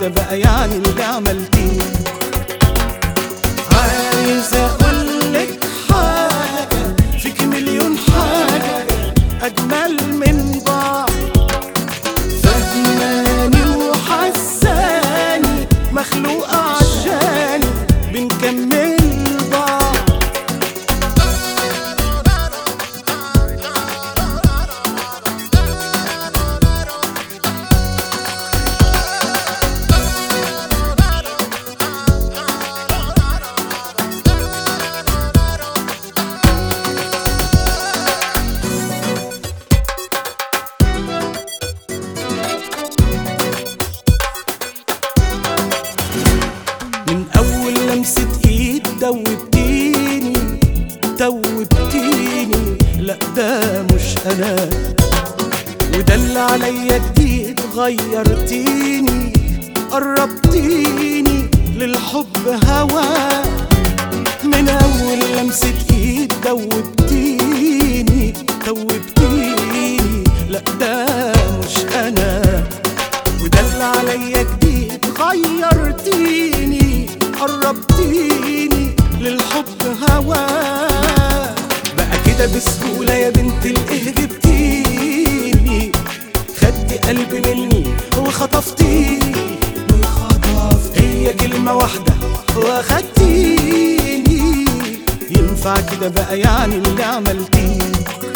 كده بقى يعني اللي عملتيه عايز اقولك حاجة فيك مليون حاجة اجمل من بعض فهماني وحساني مخلوقة عشاني بنكمل بعض من اول لمسة ايد دوبتيني دوبتيني لا ده مش انا وده اللي عليا جديد غيرتيني قربتيني للحب هوا من اول لمسة ايد دوبتيني دوبتيني لا ده مش انا وده اللي عليا جديد غيرتيني قربتيني للحب هوا بقى كده بسهولة يا بنت الايه جبتيني خدتي قلبي مني وخطفتيني وخطفت هي كلمة واحدة واخدتيني ينفع كده بقى يعني اللي عملتيه